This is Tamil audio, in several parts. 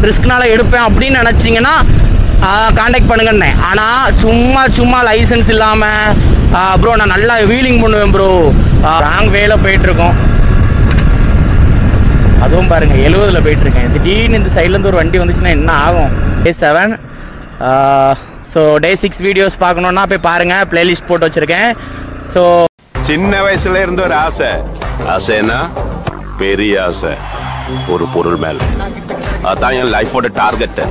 ரிஸ்க்னால எடுப்பேன் அப்படின்னு நினச்சிங்கன்னா காண்டாக்ட் பண்ணுங்கண்ணே ஆனால் சும்மா சும்மா லைசன்ஸ் இல்லாமல் ப்ரோ நான் நல்லா வீலிங் பண்ணுவேன் ப்ரோ ராங் வேல போயிட்டுருக்கோம் அதுவும் பாருங்க எழுபதுல போயிட்டு இருக்கேன் திடீர்னு இந்த சைட்லேருந்து ஒரு வண்டி வந்துச்சுன்னா என்ன ஆகும் day seven so day six videos பார்க்கணுன்னா போய் பாருங்க பிளேலிஸ்ட் போட்டு வச்சிருக்கேன் ஸோ சின்ன வயசுல இருந்த ஒரு ஆசை ஆசைன்னா பெரிய ஆசை ஒரு பொருள் மேல அதான் என் லைஃபோட target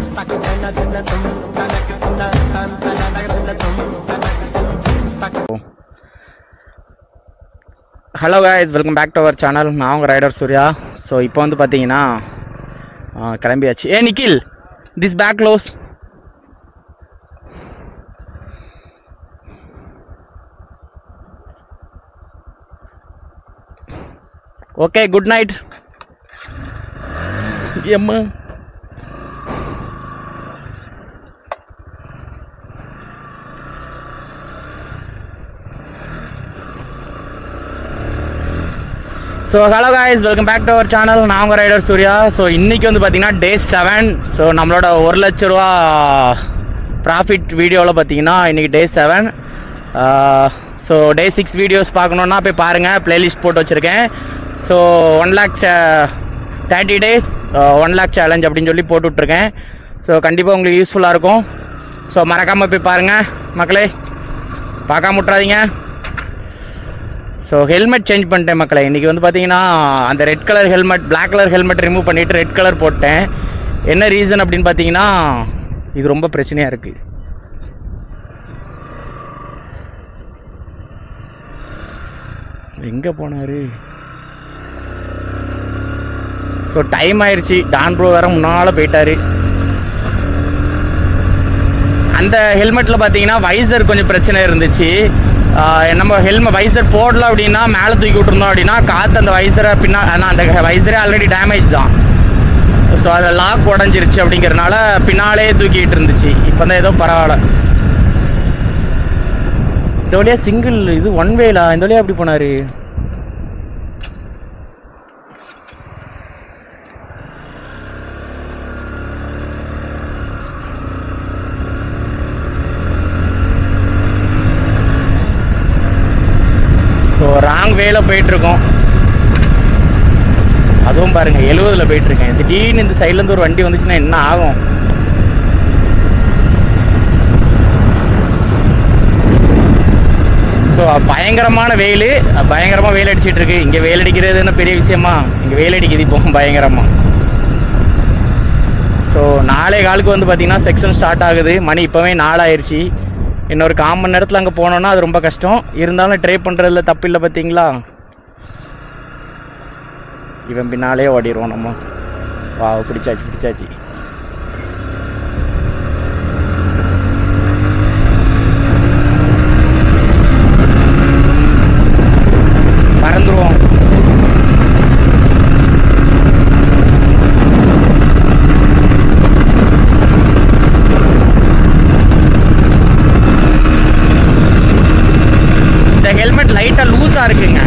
hello guys welcome back to our channel நான் உங்கள் ரைடர் சூர்யா ஸோ இப்போ வந்து பார்த்தீங்கன்னா ஆ, கிளம்பியாச்சு ஏ Nikhil this bag close okay good night எம்மா so hello guys welcome back to our channel நான் உங்கள் ரைடர் சூர்யா ஸோ இன்றைக்கி வந்து பார்த்தீங்கன்னா டே செவன் ஸோ நம்மளோட ஒரு லட்ச ரூபா ப்ராஃபிட் வீடியோவில் பார்த்தீங்கன்னா இன்றைக்கி day seven so day six videos பார்க்கணுன்னா போய் பாருங்கள் ப்ளேலிஸ்ட் போட்டு வச்சுருக்கேன் so one lakh thirty days one lakh challenge அப்படின்னு சொல்லி போட்டு விட்ருக்கேன் ஸோ கண்டிப்பாக உங்களுக்கு யூஸ்ஃபுல்லாக இருக்கும் ஸோ மறக்காமல் போய் பாருங்கள் மக்களே பார்க்காம விட்றாதீங்க ஸோ ஹெல்மெட் சேஞ்ச் பண்ணிட்டேன் மக்களை இன்றைக்கி வந்து பார்த்தீங்கன்னா அந்த red colour helmet Black colour helmet remove பண்ணிவிட்டு ரெட் கலர் போட்டேன் என்ன ரீசன் அப்படின்னு பார்த்தீங்கன்னா இது ரொம்ப பிரச்சனையாக இருக்குது எங்கே போனார் ஸோ டைம் ஆயிடுச்சு டான் ப்ரோ வேற முன்னால் போயிட்டாரு அந்த ஹெல்மெட்டில் பார்த்தீங்கன்னா வைசர் கொஞ்சம் பிரச்சனை இருந்துச்சு ஆஹ் நம்ம ஹெல்மெட் வைசர் போடல அப்படின்னா மேலே தூக்கி விட்டுருந்தோம் அப்படின்னா காற்று அந்த வைசரை பின்னா ஆனால் அந்த வைசரே ஆல்ரெடி டேமேஜ் தான் ஸோ அதில் லாக் உடஞ்சிருச்சு அப்படிங்கிறனால பின்னாலே தூக்கிட்டு இருந்துச்சு இப்போ தான் ஏதோ பரவாயில்ல இந்த வழியா சிங்கிள் இது ஒன் வேலா இந்த வழியா எப்படி போனார் ஸோ ராங் வேல போயிட்டுருக்கோம் அதுவும் பாருங்க எழுபதுல போயிட்டு இருக்கேன் திடீர்னு இந்த சைட்லேருந்து ஒரு வண்டி வந்துச்சுன்னா என்ன ஆகும் ஸோ பயங்கரமான வெயில் பயங்கரமாக வெயில் அடிச்சிட்டு இருக்கு இங்கே வெயில் அடிக்கிறது என்ன பெரிய விஷயமா இங்கே வெயில் அடிக்குது இப்போ பயங்கரமாக ஸோ நாளே காலுக்கு வந்து பார்த்தீங்கன்னா செக்ஷன் ஸ்டார்ட் ஆகுது மணி இப்போவே நாலாயிருச்சு இன்னொரு கால் மணி நேரத்தில் அங்கே போனோன்னா அது ரொம்ப கஷ்டம் இருந்தாலும் ட்ரை பண்ணுறதுல தப்பு இல்லை பார்த்தீங்களா இவன் பின்னாலே ஓடிடுவோம் நம்ம வா பிடிச்சாச்சு பிடிச்சாச்சு பறந்துருவோம் இந்த ஹெல்மெட் லைட்டாக லூஸாக இருக்குங்க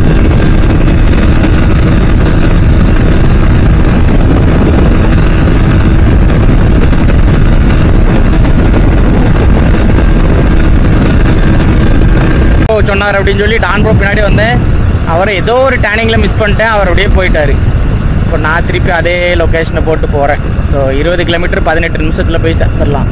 ப்ரோ சொன்னார் அப்படின்னு சொல்லி டான் ப்ரோ பின்னாடி வந்தேன் அவரை ஏதோ ஒரு டேனிங்கில் மிஸ் பண்ணிட்டேன் அவர் அப்படியே போயிட்டார் இப்போ நான் திருப்பி அதே லொக்கேஷனை போட்டு போகிறேன் ஸோ இருபது கிலோமீட்டர் பதினெட்டு நிமிஷத்தில் போய் சேர்ந்துடலாம்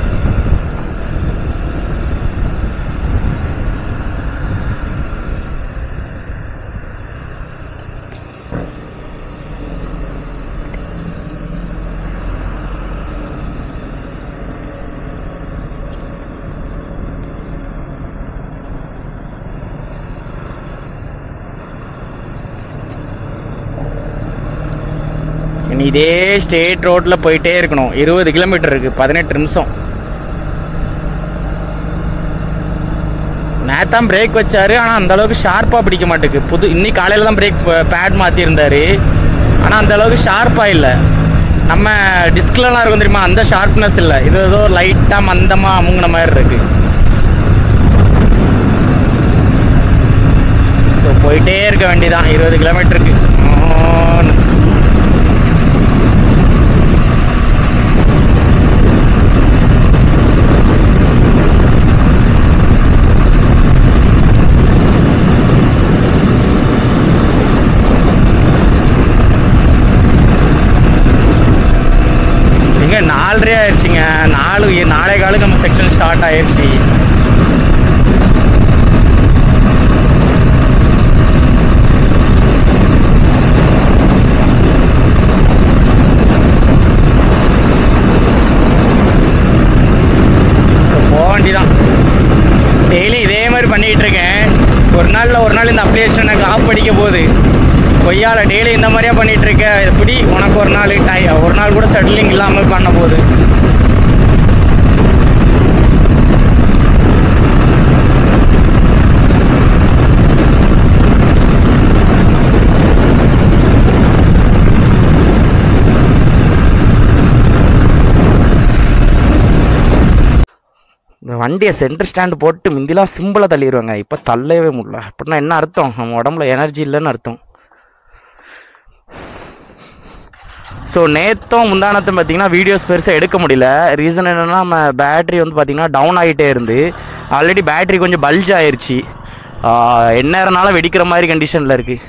இனி இதே ஸ்டேட் ரோட்டில் போயிட்டே இருக்கணும் இருபது கிலோமீட்டர் இருக்குது பதினெட்டு நிமிஷம் நேத்தான் பிரேக் வச்சாரு ஆனால் அந்த அளவுக்கு ஷார்ப்பாக பிடிக்க மாட்டேங்குது புது இன்னைக்கு காலையில் தான் பிரேக் பேட் மாற்றிருந்தாரு ஆனால் அந்த அளவுக்கு ஷார்ப்பாக இல்லை நம்ம டிஸ்க்லலாம் இருக்கும் தெரியுமா அந்த ஷார்ப்னஸ் இல்லை இது ஏதோ லைட்டாக மந்தமாக அமுங்கின மாதிரி இருக்கு ஸோ போயிட்டே இருக்க வேண்டியதான் இருபது கிலோமீட்டருக்கு நாலரை ஆயிடுச்சுங்க நாலு நாளை காலுக்கு நம்ம செக்ஷன் ஸ்டார்ட் ஆயிடுச்சு ஸோ போக வேண்டிதான் டெய்லி இதே மாதிரி பண்ணிகிட்டு இருக்கேன் ஒரு நாளில் ஒரு நாள் இந்த அப்ளிகேஷன் எனக்கு ஆஃப் படிக்க போகுது கொய்யால டெய்லி இந்த மாதிரியா பண்ணிட்டு இருக்க எப்படி உனக்கு ஒரு நாள் டை ஒரு நாள் கூட செட்டிலிங் இல்லாமல் பண்ண போகுது இந்த வண்டியை சென்டர் ஸ்டாண்டு போட்டு முந்திலாம் சிம்பிளை தள்ளிடுவாங்க இப்போ தள்ளவே முடியல அப்படின்னா என்ன அர்த்தம் நம்ம உடம்புல எனர்ஜி இல்லைன்னு அர்த்தம் ஸோ நேற்றும் முந்தானத்தும் பார்த்தீங்கன்னா வீடியோஸ் பெருசாக எடுக்க முடியல ரீசன் என்னென்னா நம்ம பேட்ரி வந்து பார்த்தீங்கன்னா டவுன் ஆகிட்டே இருந்து ஆல்ரெடி பேட்ரி கொஞ்சம் பல்ஜ் ஆயிருச்சு எந்நேரம்னாலும் வெடிக்கிற மாதிரி கண்டிஷனில் இருக்குது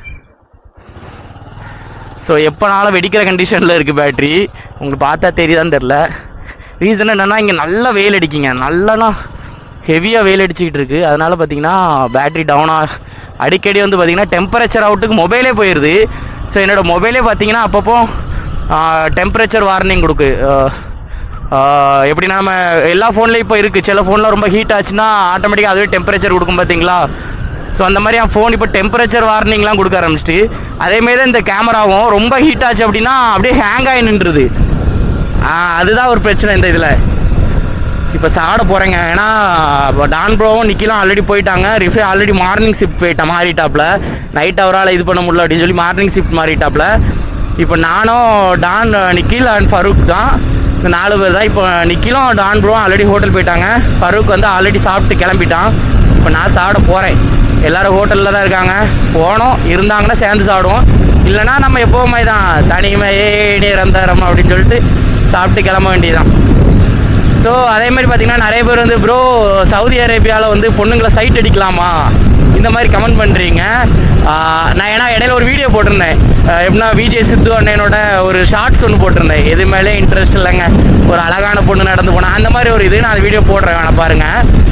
ஸோ எப்போனாலும் வெடிக்கிற கண்டிஷனில் இருக்குது பேட்ரி உங்களுக்கு பார்த்தா தெரியுதான்னு தெரில ரீசன் என்னென்னா இங்கே நல்லா வெயில் அடிக்குங்க நல்லானா ஹெவியாக வெயில் அடிச்சுக்கிட்டு இருக்கு அதனால பார்த்தீங்கன்னா பேட்ரி டவுனாக அடிக்கடி வந்து பார்த்தீங்கன்னா டெம்பரேச்சர் அவுட்டுக்கு மொபைலே போயிடுது ஸோ என்னோடய மொபைலே பார்த்தீங்கன்னா அப்பப்போ டெம்பரேச்சர் வார்னிங் கொடுக்கு ஆஹ், ஆஹ், எப்படின்னா நம்ம எல்லா ஃபோன்லேயும் இப்போ இருக்குது சில ஃபோனில் ரொம்ப ஹீட் ஆச்சுன்னா ஆட்டோமேட்டிக்காக அதுவே டெம்பரேச்சர் கொடுக்கும் பார்த்தீங்களா ஸோ அந்த மாதிரி என் ஃபோன் இப்போ டெம்பரேச்சர் வார்னிங்லாம் கொடுக்க ஆரம்பிச்சிட்டு அதேமாரி தான் இந்த கேமராவும் ரொம்ப ஹீட் ஆச்சு அப்படின்னா அப்படியே ஹேங் ஆகி நின்றுது ஆ, அதுதான் ஒரு பிரச்சனை இந்த இதில் இப்போ சாட போகிறேங்க ஏன்னா இப்போ டான் ப்ரோவும் நிக்கிலும் ஆல்ரெடி போயிட்டாங்க ரிஃபே ஆல்ரெடி மார்னிங் ஷிஃப்ட் போயிட்டேன் மாறிட்டாப்ல நைட் அவரால் இது பண்ண முடியல அப்படின்னு சொல்லி மார்னிங் ஷிஃப்ட் மாறிட்டாப்ல இப்போ நானும் டான் நிக்கில் அண்ட் ஃபரூக் தான் இந்த நாலு பேர் தான் இப்போ நிக்கிலும் டான் ப்ரோவும் ஆல்ரெடி ஹோட்டல் போயிட்டாங்க ஃபரூக் வந்து ஆல்ரெடி சாப்பிட்டு கிளம்பிட்டான் இப்போ நான் சாப்பிட போகிறேன் எல்லாரும் ஹோட்டலில் தான் இருக்காங்க போனோம் இருந்தாங்கன்னா சேர்ந்து சாப்பிடுவோம் இல்லைன்னா நம்ம எப்போவுமே தான் தனிமையே நிரந்தரம் அப்படின்னு சொல்லிட்டு சாப்பிட்டு கிளம்ப வேண்டியதுதான் ஸோ அதே மாதிரி பார்த்தீங்கன்னா நிறைய பேர் வந்து ப்ரோ சவுதி அரேபியாவில் வந்து பொண்ணுங்களை சைட் அடிக்கலாமா இந்த மாதிரி கமெண்ட் பண்ணுறீங்க நான் ஏன்னா இடையில ஒரு வீடியோ போட்டிருந்தேன் ஆஹ் எப்படின்னா விஜய் சித்து அண்ணனோட ஒரு ஷார்ட்ஸ் ஒன்று போட்டிருந்தேன் எது மேலே இன்ட்ரெஸ்ட் இல்லைங்க ஒரு அழகான பொண்ணு நடந்து போனேன் அந்த மாதிரி ஒரு இது நான் அந்த வீடியோ போடுறேன் வேணா பாருங்க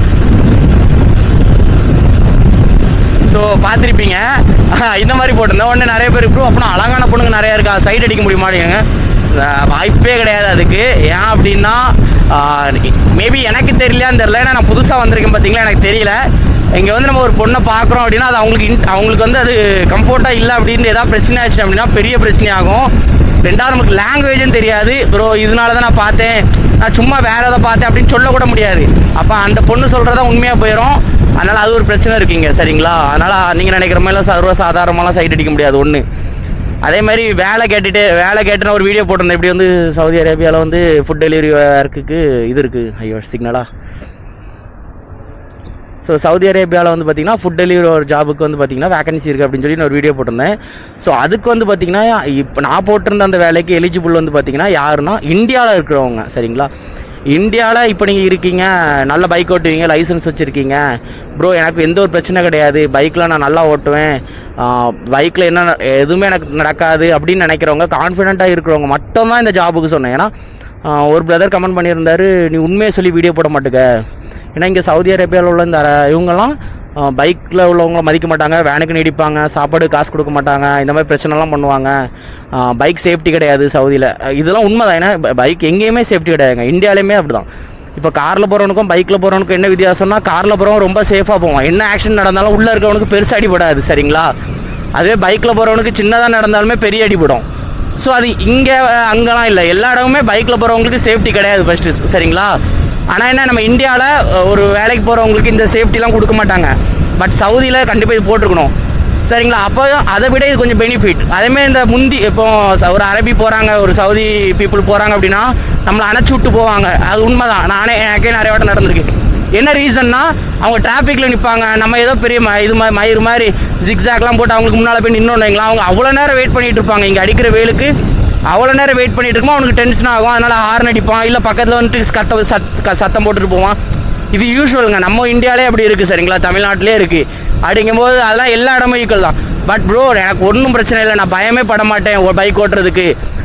ஸோ பார்த்துருப்பீங்க இந்த மாதிரி போட்டிருந்தேன் உடனே நிறைய பேர் ப்ரோ அப்படின்னா அழகான பொண்ணுங்க நிறையா இருக்கா சைட் அடிக்க முடியுமாடிங்க வாய்ப்பே கிடையாது அதுக்கு ஏன் அப்படின்னா மேபி எனக்கு தெரியலையான்னு தெரியல ஏன்னா நான் புதுசாக வந்திருக்கேன் பார்த்தீங்களா எனக்கு தெரியல இங்கே வந்து நம்ம ஒரு பொண்ணை பார்க்குறோம் அப்படின்னா அது அவங்களுக்கு in- அவங்களுக்கு வந்து அது கம்ஃபர்ட்டாக இல்லை அப்படின்னு ஏதாவது பிரச்சனை ஆச்சு அப்படின்னா பெரிய பிரச்சனையாகும் ரெண்டாவது நமக்கு லாங்குவேஜும் தெரியாது ப்ரோ இதனால தான் நான் பார்த்தேன் நான் சும்மா வேற எதை பார்த்தேன் அப்படின்னு சொல்லக்கூட முடியாது அப்போ அந்த பொண்ணு சொல்கிறதா உண்மையாக போயிடும் அதனால் அது ஒரு பிரச்சனை இருக்குங்க சரிங்களா அதனால் நீங்கள் நினைக்கிற மாதிரிலாம் சர்வ சாதாரணமாலாம் சைட் அடிக்க முடியாது ஒன்று அதே மாதிரி வேலை கேட்டுட்டு வேலை கேட்டு நான் ஒரு வீடியோ போட்டிருந்தேன் இப்படி வந்து சவுதி அரேபியாவில் வந்து ஃபுட் டெலிவரி ஒர்க்குக்கு இது இருக்குது ஐயோ சிக்னலா ஸோ சவுதி அரேபியாவில் வந்து பார்த்தீங்கன்னா ஃபுட் டெலிவரி ஒரு ஜாபுக்கு வந்து பார்த்தீங்கன்னா வேகன்சி இருக்குது அப்படின்னு சொல்லி நான் ஒரு வீடியோ போட்டிருந்தேன் ஸோ அதுக்கு வந்து பார்த்தீங்கன்னா இப்போ நான் போட்டிருந்த அந்த வேலைக்கு எலிஜிபிள் வந்து பார்த்தீங்கன்னா யாருன்னா இந்தியாவில் இருக்கிறவங்க சரிங்களா இந்தியாவில் இப்போ நீங்கள் இருக்கீங்க நல்ல பைக் ஓட்டுவீங்க லைசன்ஸ் வச்சுருக்கீங்க ப்ரோ எனக்கு எந்த ஒரு பிரச்சனை கிடையாது பைக்கில் நான் நல்லா ஓட்டுவேன் பைக்கில் என்ன ந- எதுவுமே எனக்கு நடக்காது அப்படின்னு நினைக்கிறவங்க கான்ஃபிடென்ட்டாக இருக்கிறவங்க மட்டும்தான் இந்த ஜாபுக்கு சொன்னேன் ஏன்னா ஆஹ் ஒரு பிரதர் கமெண்ட் பண்ணியிருந்தாரு நீ உண்மையை சொல்லி வீடியோ போட மாட்டுக்க ஏன்னா இங்கே சவுதி அரேபியாவில் உள்ள இந்த அர- இவங்கெல்லாம் பைக்கில் உள்ளவங்கள மதிக்க மாட்டாங்க வேனுக்கு நீடிப்பாங்க சாப்பாடு காசு கொடுக்க மாட்டாங்க இந்த மாதிரி பிரச்சனைலாம் பண்ணுவாங்க பைக் சேஃப்டி கிடையாது சவுதியில் இதெல்லாம் உண்மைதான் ஏன்னா பைக் எங்கேயுமே சேஃப்டி கிடையாதுங்க இந்தியாலையுமே அப்படிதான் இப்போ காரில் போகிறவனுக்கும் பைக்கில் போகிறவனுக்கும் என்ன வித்தியாசம்னா காரில் போகிறவன் ரொம்ப சேஃபாக போவான் என்ன ஆக்சிடென்ட் நடந்தாலும் உள்ளே இருக்கவனுக்கு பெருசு அடிபடாது சரிங்களா அதுவே பைக்கில் போகிறவனுக்கு சின்னதாக நடந்தாலுமே பெரிய அடிபடும் ஸோ அது இங்கே அங்கெல்லாம் இல்லை எல்லா இடமுமே பைக்கில் போகிறவங்களுக்கு சேஃப்டி கிடையாது ஃபஸ்ட்டு சரிங்களா ஆனால் என்ன நம்ம இந்தியாவில் ஒரு வேலைக்கு போகிறவங்களுக்கு இந்த சேஃப்டிலாம் கொடுக்க மாட்டாங்க பட் சவுதியில் கண்டிப்பாக இது போட்டிருக்கணும் சரிங்களா அப்போ அதை விட இது கொஞ்சம் பெனிஃபிட் அதேமாதிரி இந்த முந்தி இப்போ ச- ஒரு அரபி போகிறாங்க ஒரு சவுதி பீப்புள் போகிறாங்க அப்படின்னா நம்மளை அணைச்சி விட்டு போவாங்க அது உண்மைதான் நானே எனக்கே நிறைய வாட்டம் நடந்திருக்கு என்ன ரீசன்னா அவங்க டிராஃபிக்கில் நிற்பாங்க நம்ம ஏதோ பெரிய ம இது மாதிரி மயிறு மாதிரி ஜிக்ஸாக்லாம் போட்டு அவங்களுக்கு முன்னால் போய் நின்னோம் வைங்களா அவங்க அவ்வளோ நேரம் வெயிட் பண்ணிட்டு இருப்பாங்க இங்கே அடிக்கிற வெயிலுக்கு அவ்வளோ நேரம் வெயிட் பண்ணிட்டு இருக்கும்போது அவனுக்கு டென்ஷன் ஆகும் அதனால் ஹார்ன் அடிப்பான் இல்லை பக்கத்தில் வந்துட்டு கத்த சத் க- சத்தம் போட்டுட்டு போவான் இது யூஸ்வலுங்க நம்ம இந்தியாவிலே அப்படி இருக்குது சரிங்களா தமிழ்நாட்டிலே இருக்குது அப்படிங்கும்போது அதெல்லாம் எல்லா இடமும் ஈக்குவல் தான் பட் ப்ரோ எனக்கு ஒன்றும் பிரச்சனை இல்லை நான் பயமே பட மாட்டேன் பைக் ஓட்டுறதுக்கு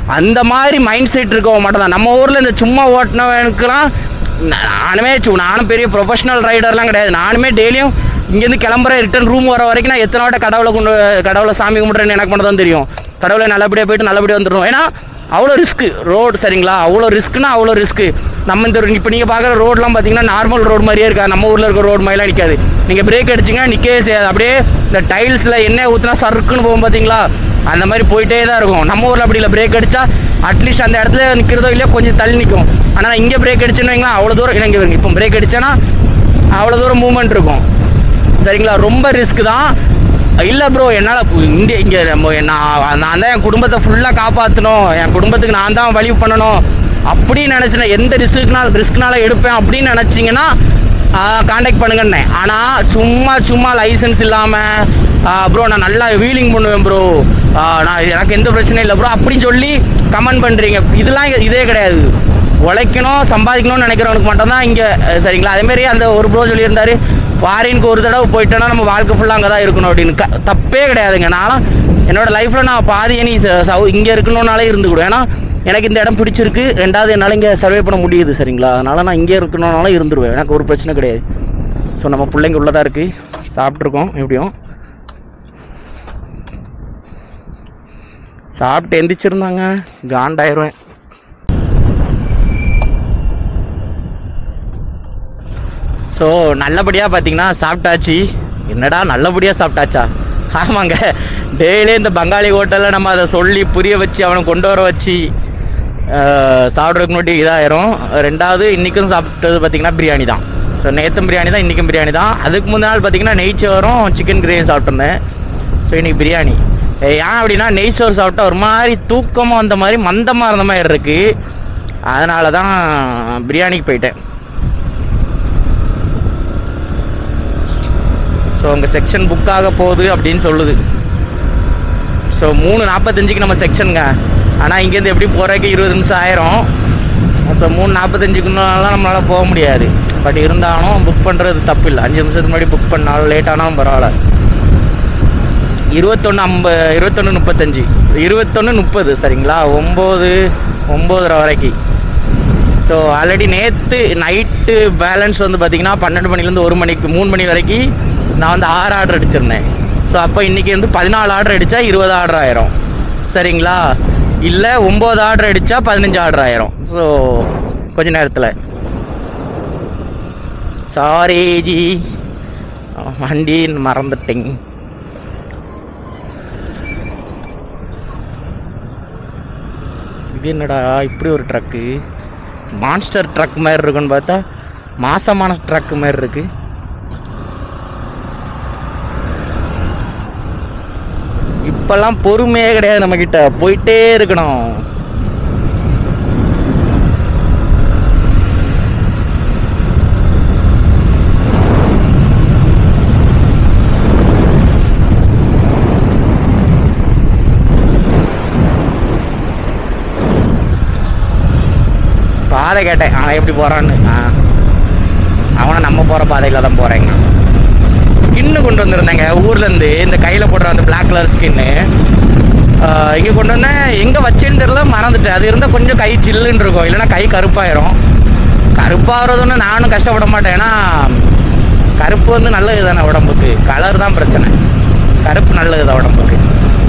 அந்த மாதிரி மைண்ட் செட் இருக்கவங்க மட்டும் தான் நம்ம ஊரில் இந்த சும்மா ஓட்டினவனுக்குலாம் நானுமே சு- நானும் பெரிய ப்ரொஃபஷனல் ரைடர்லாம் கிடையாது நானுமே டெய்லியும் இங்கேருந்து கிளம்புற ரிட்டர்ன் ரூம் வர வரைக்கும் நான் எத்தனை வாட்ட கடவுளை கொண்டு கடவுளை சாமி கும்பிட்றேன்னு எனக்கு மட்டும் தான் தெரியும் கடவுளை நல்லபடியாக போயிட்டு நல்லபடியாக வந்துடும் ஏன்னா அவ்வளோ ரிஸ்க்கு ரோடு சரிங்களா அவ்வளோ ரிஸ்க்குனா அவ்வளோ ரிஸ்க்கு நம்ம இந்த இப்போ நீங்கள் பார்க்குற ரோட்லாம் பார்த்தீங்கன்னா நார்மல் ரோடு மாதிரியே இருக்கா நம்ம ஊரில் இருக்க ரோடு மாதிரிலாம் நிற்காது நீங்கள் பிரேக் அடிச்சிங்கன்னா நிற்கவே செய்யாது அப்படியே இந்த டைல்ஸில் எண்ணெய் ஊற்றினா சறுக்குன்னு போகும் பார்த்தீங்களா அந்த மாதிரி போயிட்டே தான் இருக்கும் நம்ம ஊரில் அப்படி இல்லை பிரேக் அடித்தா அட்லீஸ்ட் அந்த இடத்துல நிற்கிறதோ இல்லையோ கொஞ்சம் தள்ளி நிற்கும் ஆனால் இங்கே பிரேக் அடிச்சுன்னு வைங்களேன் அவ்வளோ தூரம் இங்கே வருங்க இப்போ பிரேக் அடிச்சேன்னா அவ்வளோ தூரம் மூவ்மெண்ட் இருக்கும் சரிங்களா ரொம்ப ரிஸ்க் தான் இல்லை ப்ரோ என்னால் இங்கே இங்கே நம்ம நான் நான் தான் என் குடும்பத்தை ஃபுல்லாக காப்பாற்றணும் என் குடும்பத்துக்கு நான் தான் வழி பண்ணணும் அப்படின்னு நினச்சினா எந்த ரிஸ்க்குனால ரிஸ்க்னால எடுப்பேன் அப்படின்னு நினச்சிங்கன்னா காண்டாக்ட் பண்ணுங்கன்னே ஆனால் சும்மா சும்மா லைசன்ஸ் இல்லாமல் ப்ரோ நான் நல்லா வீலிங் பண்ணுவேன் ப்ரோ நான் எனக்கு எந்த பிரச்சனையும் இல்லை ப்ரோ அப்படின்னு சொல்லி கமெண்ட் பண்ணுறீங்க இதெல்லாம் இங்க- இதே கிடையாது உழைக்கணும் சம்பாதிக்கணும்னு நினைக்கிறவனுக்கு மட்டும்தான் இங்கே சரிங்களா அதேமாரி அந்த ஒரு ப்ரோ சொல்லியிருந்தாரு ஃபாரினுக்கு ஒரு தடவை போயிட்டோன்னா நம்ம வாழ்க்கை ஃபுல்லாக அங்கே தான் இருக்கணும் அப்படின்னு க தப்பே கிடையாதுங்க நானும் என்னோட லைஃப்பில் நான் பாதி இனி சவு இங்கே இருக்கணும்னாலே இருந்துக்கிடுவேன் ஏன்னா எனக்கு இந்த இடம் பிடிச்சிருக்கு ரெண்டாவது என்னால் இங்கே சர்வே பண்ண முடியுது சரிங்களா அதனால் நான் இங்கே இருக்கணும்னாலும் இருந்துருவேன் எனக்கு ஒரு பிரச்சனை கிடையாது ஸோ நம்ம பிள்ளைங்க உள்ளதாக இருக்குது சாப்பிட்ருக்கோம் எப்படியும் சாப்பிட்டு எந்திரிச்சிருந்தாங்க காண்டாயிருவேன் ஸோ நல்லபடியாக பார்த்தீங்கன்னா சாப்பிட்டாச்சு என்னடா நல்லபடியாக சாப்பிட்டாச்சா ஆமாங்க டெய்லி இந்த பங்காளி ஹோட்டலில் நம்ம அதை சொல்லி புரிய வச்சு அவனை கொண்டு வர வச்சு அஹ், சாப்பிட்றதுக்கு முன்னாடி இதாயிரும் ரெண்டாவது இன்றைக்கும் சாப்பிட்டது பார்த்தீங்கன்னா பிரியாணி தான் ஸோ நேற்றும் பிரியாணி தான் இன்றைக்கும் பிரியாணி தான் அதுக்கு முந்தின நாள் பார்த்தீங்கன்னா நெய்ச்சோறும் சிக்கன் கிரேவி சாப்பிட்டுருந்தேன் ஸோ இன்னைக்கு பிரியாணி ஏய், ஏன் அப்படின்னா நெய் சோறு சாப்பிட்டா ஒரு மாதிரி தூக்கமாக வந்த மாதிரி மந்தமாக இருந்த மாதிரி இருக்குது அதனால தான் பிரியாணிக்கு போயிட்டேன் ஸோ உங்கள் செக்ஷன் புக் ஆக போகுது அப்படின்னு சொல்லுது ஸோ மூணு நாற்பத்தஞ்சுக்கு நம்ம செக்ஷனுங்க ஆனால் இங்கேருந்து எப்படி போகிறதுக்கு இருபது நிமிஷம் ஆயிரும் ஸோ மூணு நாற்பத்தஞ்சுக்குனாலாம் நம்மளால் போக முடியாது பட் இருந்தாலும் புக் பண்ணுறது தப்பு இல்லை அஞ்சு நிமிஷத்துக்கு முன்னாடி புக் பண்ணாலும் லேட் ஆனாலும் பரவாயில்ல இருபத்தொன்று ஐம்ப இருபத்தொன்று முப்பத்தஞ்சு இருபத்தொன்று முப்பது சரிங்களா ஒம்பது ஒம்போதரை வரைக்கும் ஸோ ஆல்ரெடி நேற்று நைட்டு பேலன்ஸ் வந்து பார்த்தீங்கன்னா பன்னெண்டு மணிலேருந்து ஒரு மணிக்கு மூணு மணி வரைக்கும் நான் வந்து ஆறு ஆர்டர் அடிச்சிருந்தேன் ஸோ அப்போ இன்றைக்கி வந்து பதினாலு ஆர்டர் அடித்தா இருபது ஆர்டர் ஆயிரும் சரிங்களா இல்லை ஒம்பது ஆர்டர் அடித்தா பதினஞ்சு ஆர்டர் ஆயிரும் ஸோ கொஞ்ச நேரத்தில் சாரி ஜி வண்டி மறந்துட்டேங்க இது என்னடா இப்படி ஒரு ட்ரக்கு மான்ஸ்டர் ட்ரக் மாதிரி இருக்குன்னு பார்த்தா மாசமான ட்ரக் மாதிரி இருக்கு இப்பெல்லாம் பொறுமையே கிடையாது நம்ம கிட்ட போயிட்டே இருக்கணும் பாதை கேட்டேன் அவன் எப்படி போறான்னு ஆ. அவனை நம்ம போற பாதையில தான் போறேங்க ஸ்கின்னு கொண்டு வந்திருந்தேங்க ஊர்ல இருந்து இந்த கையில போடுற அந்த Black கலர் ஸ்கின்னு இங்க கொண்டு வந்தேன் எங்க வச்சேன்னு தெரியல மறந்துட்டேன் அது இருந்தால் கொஞ்சம் கை ஜில்லுன்னு இருக்கும் இல்லைன்னா கை கருப்பாயிரும் கருப்பாகிறதுன்னு நானும் கஷ்டப்பட மாட்டேன் ஏன்னா கருப்பு வந்து நல்லது தானே உடம்புக்கு கலர் தான் பிரச்சனை கருப்பு நல்லது தான் உடம்புக்கு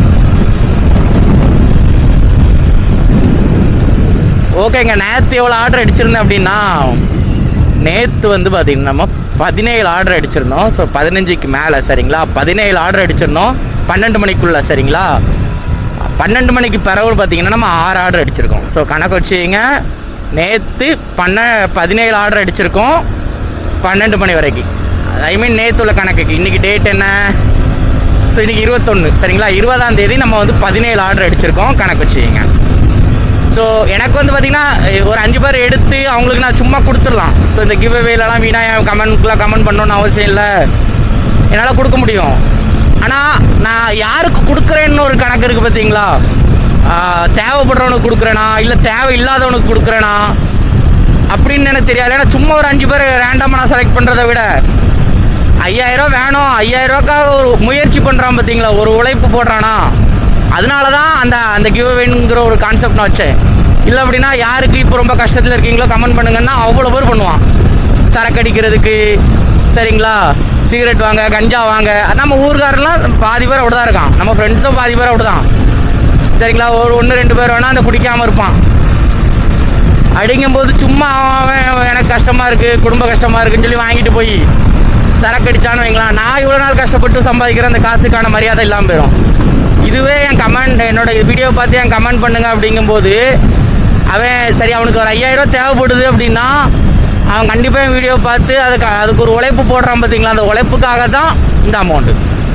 ஓகேங்க நேற்று எவ்வளோ ஆர்டர் அடிச்சிருந்தேன் அப்படின்னா நேற்று வந்து பார்த்தீங்கன்னா நம்ம பதினேழு ஆர்டர் அடிச்சிருந்தோம் ஸோ பதினஞ்சுக்கு மேலே சரிங்களா பதினேழு ஆர்டர் அடிச்சிருந்தோம் பன்னெண்டு மணிக்குள்ள சரிங்களா பன்னெண்டு மணிக்கு பிறகு பார்த்தீங்கன்னா நம்ம ஆறு ஆர்டர் அடிச்சிருக்கோம் ஸோ கணக்கு வச்சுங்க நேற்று பண்ண பதினேழு ஆர்டர் அடிச்சிருக்கோம் பன்னெண்டு மணி வரைக்கும் ஐ மீன் நேற்று உள்ள கணக்குக்கு இன்றைக்கி டேட் என்ன ஸோ இன்றைக்கி இருபத்தொன்று சரிங்களா இருபதாம் தேதி நம்ம வந்து பதினேழு ஆர்டர் அடிச்சிருக்கோம் கணக்கு வச்சுக்கிங்க ஸோ எனக்கு வந்து பார்த்தீங்கன்னா ஒரு அஞ்சு பேர் எடுத்து அவங்களுக்கு நான் சும்மா கொடுத்துடலாம் ஸோ இந்த கிவ் அவேலலாம் வீணாக என் கமெண்ட்க்குலாம் கமெண்ட் பண்ணணும்னு அவசியம் இல்லை என்னால் கொடுக்க முடியும் ஆனால் நான் யாருக்கு கொடுக்குறேன்னு ஒரு கணக்கு இருக்குது பார்த்தீங்களா ஆஹ் தேவைப்படுறவனுக்கு கொடுக்குறேனா இல்லை தேவை இல்லாதவனுக்கு கொடுக்குறேனா அப்படின்னு எனக்கு தெரியாது ஏன்னா சும்மா ஒரு அஞ்சு பேர் ரேண்டமாக நான் செலக்ட் பண்ணுறதை விட ஐயாயிரம் வேணும் ஐயாயிரம் ரூபாய்க்காக ஒரு முயற்சி பண்ணுறான் பார்த்தீங்களா ஒரு உழைப்பு போடுறானா அதனால தான் அந்த அந்த கிவ்அவேங்கிற ஒரு கான்செப்ட் நான் வச்சேன் இல்லை அப்படின்னா யாருக்கு இப்போ ரொம்ப கஷ்டத்தில் இருக்கீங்களோ கமெண்ட் பண்ணுங்கன்னா அவ்வளோ பேர் பண்ணுவான் சரக்கு அடிக்கிறதுக்கு சரிங்களா சிகரெட் வாங்க கஞ்சா வாங்க நம்ம ஊர்காரெல்லாம் பாதி பேர் அப்படி தான் இருக்கான் நம்ம ஃப்ரெண்ட்ஸும் பாதி பேர் அப்படி தான் சரிங்களா ஒரு ஒன்று ரெண்டு பேர் வேணால் அந்த குடிக்காமல் இருப்பான் அடிங்கும்போது சும்மா அவன் அவன் எனக்கு கஷ்டமாக இருக்குது குடும்ப கஷ்டமாக இருக்குன்னு சொல்லி வாங்கிட்டு போய் சரக்கு அடிச்சான்னு வைங்களேன் நான் இவ்வளோ நாள் கஷ்டப்பட்டு சம்பாதிக்கிற அந்த காசுக்கான மரியாதை இல்லாமல் போயிடும் இதுவே என் கமெண்ட் என்னோட வீடியோ பார்த்து என் கமெண்ட் பண்ணுங்க அப்படிங்கும்போது அவன் சரி அவனுக்கு ஒரு ஐயாயிரம் ரூபாய் தேவைப்படுது அப்படின்னா அவன் கண்டிப்பாக என் வீடியோ பார்த்து அதுக்கு அதுக்கு ஒரு உழைப்பு போடுறான் பார்த்தீங்களா அந்த உழைப்புக்காக தான் இந்த அமௌண்ட்டு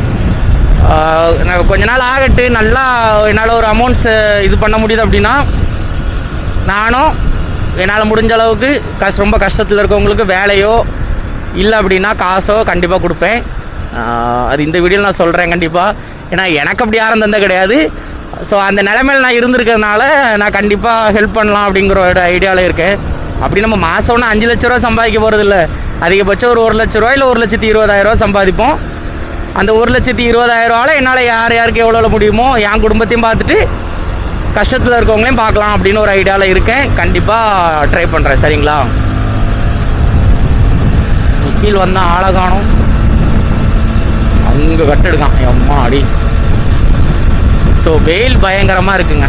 நான் கொஞ்ச நாள் ஆகட்டு நல்லா என்னால் ஒரு அமௌண்ட்ஸ் இது பண்ண முடியுது அப்படின்னா நானும் என்னால் முடிஞ்ச அளவுக்கு கஷ் ரொம்ப கஷ்டத்தில் இருக்கவங்களுக்கு வேலையோ இல்லை அப்படின்னா காசோ கண்டிப்பாக கொடுப்பேன் ஆஹ் அது இந்த வீடியோவில் நான் சொல்கிறேன் கண்டிப்பாக ஏன்னா எனக்கு அப்படி யாரும் தந்த கிடையாது ஸோ அந்த நிலைமையில் நான் இருந்திருக்கிறதுனால நான் கண்டிப்பாக ஹெல்ப் பண்ணலாம் அப்படிங்கிற ஒரு ஐடியாவில் இருக்கேன் அப்படி நம்ம மாதம் ஒன்று அஞ்சு லட்ச ரூபா சம்பாதிக்க போகிறது இல்லை அதிகபட்சம் ஒரு ஒரு லட்ச ரூபா இல்லை ஒரு லட்சத்தி இருபதாயிரம் ரூபா சம்பாதிப்போம் அந்த ஒரு லட்சத்தி இருபதாயிரம் ரூபாவில் என்னால் யார் யாருக்கு எவ்வளோ முடியுமோ என் குடும்பத்தையும் பார்த்துட்டு கஷ்டத்தில் இருக்கவங்களையும் பார்க்கலாம் அப்படின்னு ஒரு ஐடியாவில் இருக்கேன் கண்டிப்பாக ட்ரை பண்ணுறேன் சரிங்களா கீழ் வந்தால் ஆளை காணும் அங்கே கட்டெடுக்கான் அம்மா அடி ஸோ வெயில் பயங்கரமாக இருக்குங்க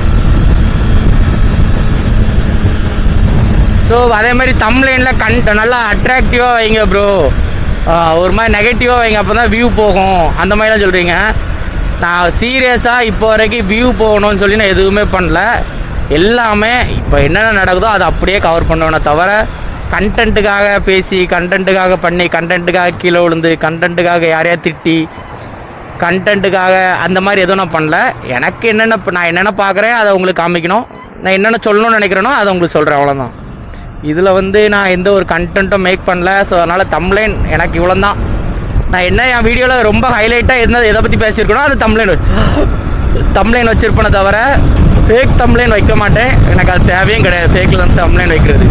ஸோ அதே மாதிரி தம்ப்லைனில் கண் நல்லா அட்ராக்டிவாக வைங்க ப்ரோ ஒரு மாதிரி நெகட்டிவாக வைங்க அப்போ தான் வியூ போகும் அந்த மாதிரிலாம் சொல்கிறீங்க நான் சீரியஸாக இப்போ வரைக்கும் வியூ போகணும்னு சொல்லி நான் எதுவுமே பண்ணல எல்லாமே இப்போ என்னென்ன நடக்குதோ அதை அப்படியே கவர் பண்ணுவேனே தவிர கண்டென்ட்டுக்காக பேசி கண்டென்ட்டுக்காக பண்ணி கண்டென்ட்டுக்காக கீழே விழுந்து கண்டென்ட்டுக்காக யாரையா திட்டி கண்டென்ட்டுக்காக அந்த மாதிரி எதுவும் நான் பண்ணல எனக்கு என்னென்ன இப்ப நான் என்னென்ன பார்க்குறேன் அதை உங்களுக்கு காமிக்கணும் நான் என்னென்ன சொல்லணும்னு நினைக்கிறேனோ அதை உங்களுக்கு சொல்கிறேன் அவ்வளோதான் இதில் வந்து நான் எந்த ஒரு கண்டென்ட்டும் மேக் பண்ணல ஸோ அதனால் தம்ப்லைன் எனக்கு இவ்வளோ தான் நான் என்ன என் வீடியோவில் ரொம்ப ஹைலைட்டாக என்ன எதை பற்றி பேசியிருக்கணும் அது தம்ப்லைன் தம்ப்லைன் வச்சிருப்பேனே தவிர ஃபேக் தம்ப்லைன் வைக்க மாட்டேன் எனக்கு அது தேவையும் கிடையாது ஃபேக்கில் வந்து தம்ப்லைன் வைக்கிறது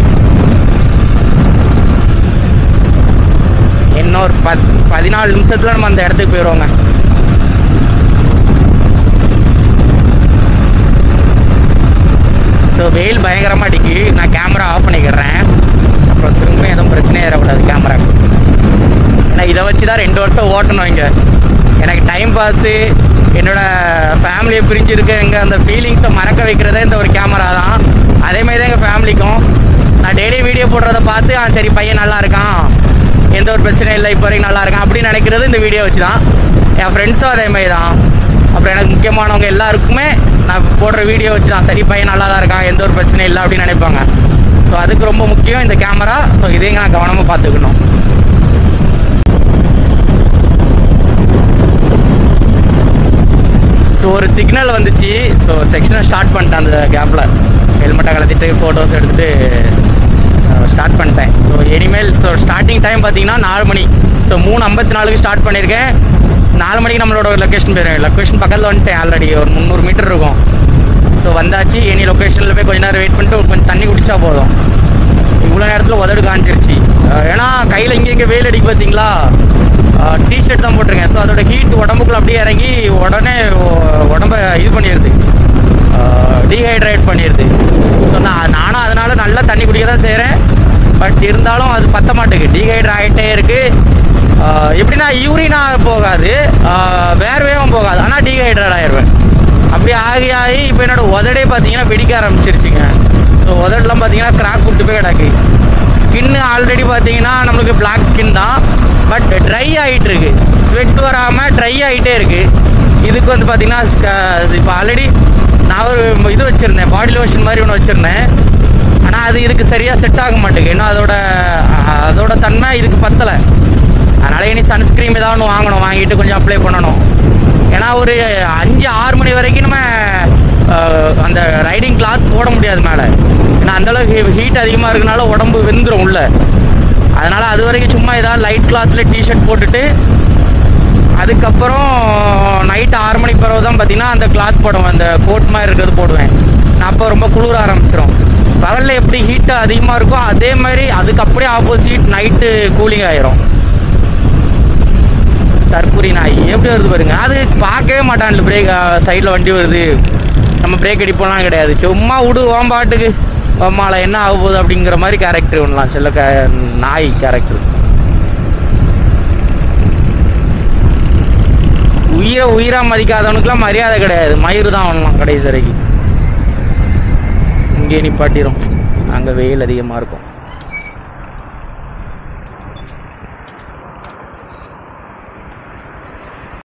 இன்னொரு பத் பதினாலு நிமிஷத்தில் நம்ம அந்த இடத்துக்கு போயிடுவோங்க ஸோ வெயில் பயங்கரமாக அடிக்கி நான் கேமரா ஆஃப் பண்ணிக்கிறேன் அப்புறம் திரும்ப எதுவும் பிரச்சனையே ஏறக்கூடாது கேமராக்கு ஏன்னா இதை வச்சு தான் ரெண்டு வருஷம் ஓட்டணும் இங்கே எனக்கு டைம் பாஸு என்னோட ஃபேமிலியை பிரிஞ்சிருக்கு எங்கள் அந்த ஃபீலிங்ஸை மறக்க வைக்கிறதே இந்த ஒரு கேமரா தான் அதே மாதிரி தான் எங்கள் ஃபேமிலிக்கும் நான் டெய்லி வீடியோ போடுறத பார்த்து ஆ சரி பையன் நல்லா இருக்கான் எந்த ஒரு பிரச்சனையும் இல்லை இப்போ வரைக்கும் நல்லா இருக்கான் அப்படின்னு நினைக்கிறது இந்த வீடியோ வச்சு தான் என் ஃப்ரெண்ட்ஸும் அதே மாதிரி தான் அப்புறம் எனக்கு முக்கியமானவங்க எல்லாருக்குமே நான் போடுற வீடியோ வச்சு தான் சரி பையன் நல்லா தான் இருக்கான் எந்த ஒரு பிரச்சனையும் இல்லை அப்படின்னு நினைப்பாங்க ஸோ அதுக்கு ரொம்ப முக்கியம் இந்த கேமரா ஸோ இதையும் நான் கவனமாக பார்த்துக்கணும் ஸோ ஒரு சிக்னல் வந்துச்சு ஸோ செக்ஷனை ஸ்டார்ட் பண்ணிட்டேன் அந்த கேப்பில் ஹெல்மெட்டை கலத்திட்டு ஃபோட்டோஸ் எடுத்துகிட்டு ஸ்டார்ட் பண்ணிட்டேன் ஸோ இனிமேல் ஸோ ஸ்டார்டிங் டைம் பார்த்தீங்கன்னா நாலு மணி ஸோ மூணு ஐம்பத்தி நாலுக்கு ஸ்டார்ட் பண்ணியிருக்கேன் நாலு மணிக்கு நம்மளோட லொக்கேஷன் போயிடும் லொக்கேஷன் பக்கத்தில் வந்துட்டேன் ஆல்ரெடி ஒரு முந்நூறு மீட்டர் இருக்கும் ஸோ வந்தாச்சு எனி லொக்கேஷனில் போய் கொஞ்ச நேரம் வெயிட் பண்ணிட்டு கொஞ்சம் தண்ணி குடிச்சா போதும் இவ்வளோ நேரத்தில் உதடு காஞ்சிருச்சு அஹ் ஏன்னா கையில் இங்கே இங்கே வெயில் அடிக்கு பார்த்தீங்களா டிஷர்ட் தான் போட்டிருக்கேன் ஸோ அதோட ஹீட் உடம்புக்குள்ள அப்படியே இறங்கி உடனே உ- உடம்ப இது பண்ணிடுது டீஹைட்ரேட் பண்ணிடுது ஸோ நான் நானும் அதனால நல்லா தண்ணி குடிக்க தான் செய்கிறேன் பட் இருந்தாலும் அது பத்த மாட்டேங்குது டீஹைட்ரேட் ஆகிட்டே இருக்குது எப்படின்னா யூரினா போகாது ஆஹ் வேர்வையும் போகாது ஆனால் டீஹைட்ரேட் ஆயிடுவேன் அப்படி ஆகி ஆகி இப்போ என்னோட உதடே பார்த்தீங்கன்னா வெடிக்க ஆரம்பிச்சிருச்சுங்க ஸோ உதடெல்லாம் பார்த்தீங்கன்னா கிராக் விட்டு போய் கிடக்கு ஸ்கின் ஆல்ரெடி பார்த்தீங்கன்னா நம்மளுக்கு பிளாக் ஸ்கின் தான் பட் ட்ரை ஆகிட்டு இருக்கு ஸ்வெட் வராமல் ட்ரை ஆகிட்டே இருக்கு இதுக்கு வந்து பார்த்தீங்கன்னா இப்போ ஆல்ரெடி நான் ஒரு இது வச்சுருந்தேன் பாடி லோஷன் மாதிரி ஒன்று வச்சுருந்தேன் ஆனால் அது இதுக்கு சரியாக செட் ஆக மாட்டேங்குது ஏன்னா அதோட அஹ், அதோட தன்மை இதுக்கு பத்தலை அதனால் இனி சன்ஸ்க்ரீம் ஏதாவது ஒன்று வாங்கணும் வாங்கிட்டு கொஞ்சம் அப்ளை பண்ணணும் ஏன்னா ஒரு அஞ்சு ஆறு மணி வரைக்கும் நம்ம அஹ், அந்த ரைடிங் கிளாத் போட முடியாது மேலே ஏன்னா அந்தளவுக்கு ஹீட் அதிகமாக இருக்கனால உடம்பு வெந்துடும் உள்ள அதனால் அது வரைக்கும் சும்மா ஏதாவது லைட் கிளாத்தில் டிஷர்ட் போட்டுட்டு அதுக்கப்புறம் நைட் ஆறு மணிக்கு பிறகு தான் பார்த்தீங்கன்னா அந்த கிளாத் போடுவேன் அந்த கோட் மாதிரி இருக்கிறது போடுவேன் நான் அப்போ ரொம்ப குளிர ஆரம்பிச்சிடும் பகலில் எப்படி ஹீட்டு அதிகமாக இருக்கோ அதே மாதிரி அதுக்கு அப்படியே ஆப்போசிட் நைட்டு கூலிங் ஆயிரும் தற்கூரி நாய் எப்படி வருது பாருங்க அது பார்க்கவே மாட்டான்ல பிரேக் சைடில் வண்டி வருது நம்ம பிரேக் அடிப்போம்லாம் கிடையாது சும்மா விடு ஓம்பாட்டுக்கு ஓம்மால என்ன ஆக போகுது அப்படிங்கிற மாதிரி கேரக்டர் ஒன்றலாம் சில க நாய் கேரக்டர் உயிரை உயிரா மதிக்காதவனுக்குலாம் மரியாதை கிடையாது மயிர் தான் பண்ணலாம் கடைசி வரைக்கும் இங்கே நிப்பாட்டிரும் அங்கே வெயில் அதிகமாக இருக்கும்